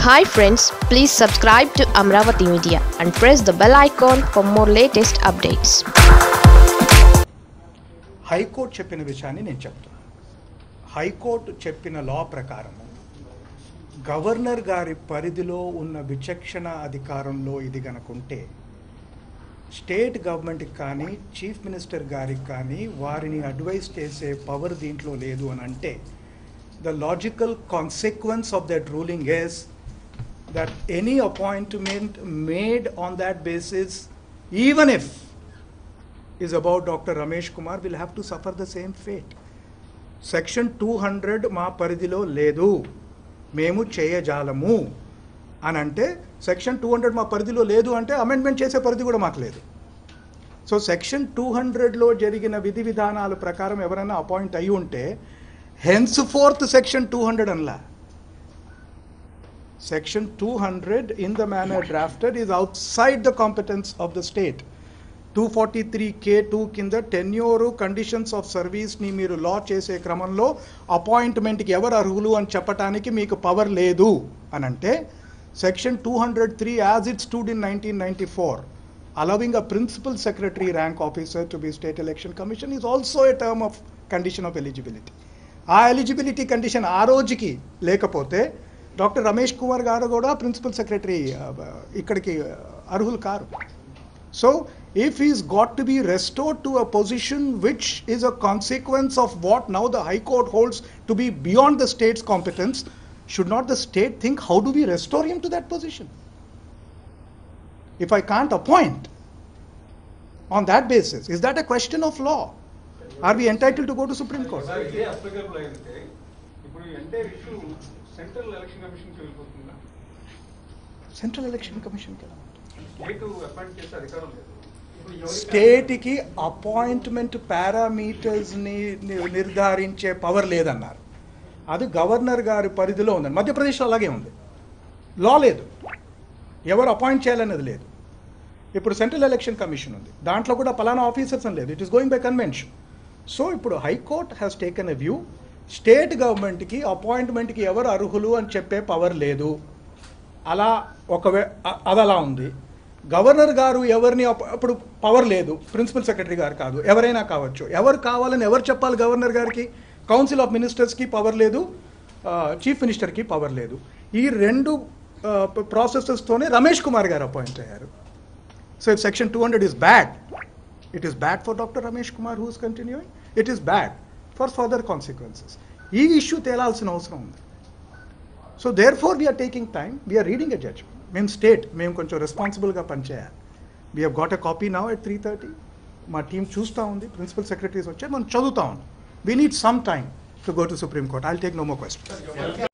Hi friends please subscribe to Amaravati media and press the bell icon for more latest updates high court చెప్పిన విషయాన్ని నేను చెప్తున్నాను high court చెప్పిన లా ప్రకారం గవర్నర్ గారి పరిధిలో ఉన్న విచక్షణ అధికారంలో ఇది గనుకుంటే స్టేట్ గవర్నమెంట్కి కానీ చీఫ్ మినిస్టర్ గారికి కానీ వారిని అడ్వైస్ చేసే పవర్ దీంట్లో లేదు అని అంటే the logical consequence of that ruling is that any appointment made on that basis, even if is about Dr. Ramesh Kumar, will have to suffer the same fate. Section two hundred మా పరిధిలో లేదు మేము చేయజాలము అని అంటే section two hundred మా పరిధిలో లేదు అంటే అమెండ్మెంట్ చేసే పరిధి కూడా మాకు లేదు సో సెక్షన్ టూ హండ్రెడ్లో జరిగిన విధి విధానాల ప్రకారం ఎవరైనా అపాయింట్ అయి ఉంటే henceforth section two hundred అనలా Section 200 in the manner drafted is outside the competence of the state. 243K2 కింద టెన్యూరు కండిషన్స్ ఆఫ్ సర్వీస్ని మీరు లా చేసే క్రమంలో అపాయింట్మెంట్కి ఎవరు అర్హులు అని చెప్పటానికి మీకు పవర్ లేదు అని అంటే section two hundred three as it stood in nineteen ninety four allowing a principal secretary rank officer to be state election commission is also a term of condition of eligibility. ఆ eligibility condition ఆ రోజుకి లేకపోతే doctor Ramesh Kumar గారు కూడా principal secretary ఇక్కడికి అర్హులు కారు so if is got to be restored to a position which is a consequence of what now the high court holds to be beyond the state's competence should not the state think how do be restore him to that position if I can't appoint on that basis, is that a question of law? Are we entitled to go to Supreme Court? Sir ఇదే applicable అయితే ఇప్పుడు entire issue central election commission కి వెళ్ళిపోతుందా Central Election Commission. State appoint చేసే అధికారం లేదు ఇప్పుడు ఎవరికి- స్టేట్కి అపాయింట్మెంట్ పారామీటర్స్ని నిర్ధారించే పవర్ లేదన్నారు అది గవర్నర్ గారి పరిధిలో ఉందండి మధ్యప్రదేశ్లో అలాగే ఉంది లా లేదు ఎవరు అపాయింట్ చేయాలనేది లేదు ఇప్పుడు సెంట్రల్ ఎలక్షన్ కమిషన్ ఉంది దాంట్లో కూడా పలానా ఆఫీసర్స్ అని లేదు it is going by convention so ఇప్పుడు high court has taken a view state గవర్నమెంట్కి అపాయింట్మెంట్కి ఎవరు అర్హులు అని చెప్పే పవర్ లేదు అలా ఒకవే అ- అది అలా ఉంది గవర్నర్ గారు ఎవరిని అప్- అప్పుడు పవర్ లేదు ప్రిన్సిపల్ సెక్రటరీ గారు కాదు ఎవరైనా కావచ్చు ఎవరు కావాలని ఎవరు చెప్పాలి గవర్నర్ గారికి కౌన్సిల్ ఆఫ్ మినిస్టర్స్కి పవర్ లేదు చీఫ్ మినిస్టర్కి పవర్ లేదు ఈ రెండు ప్రాసెసెస్తోనే రమేష్ కుమార్ గారు అపాయింట్ అయ్యారు so if section two hundred is bad it is bad for doctor Ramesh Kumar who's continuing it is bad for further consequences ఈ ఇష్యూ తేలాల్సిన అవసరం ఉంది so therefore we're taking time we're reading a judgement మేము state మేము కొంచెం రెస్పాన్సిబుల్గా పనిచేయాలి we have got a copy now at three thirty మా టీం చూస్తూ ఉంది ప్రిన్సిపల్ సెక్రటరీస్ వచ్చారు మనం చదువుతా ఉన్నాం we need some time to go to supreme court I take no more question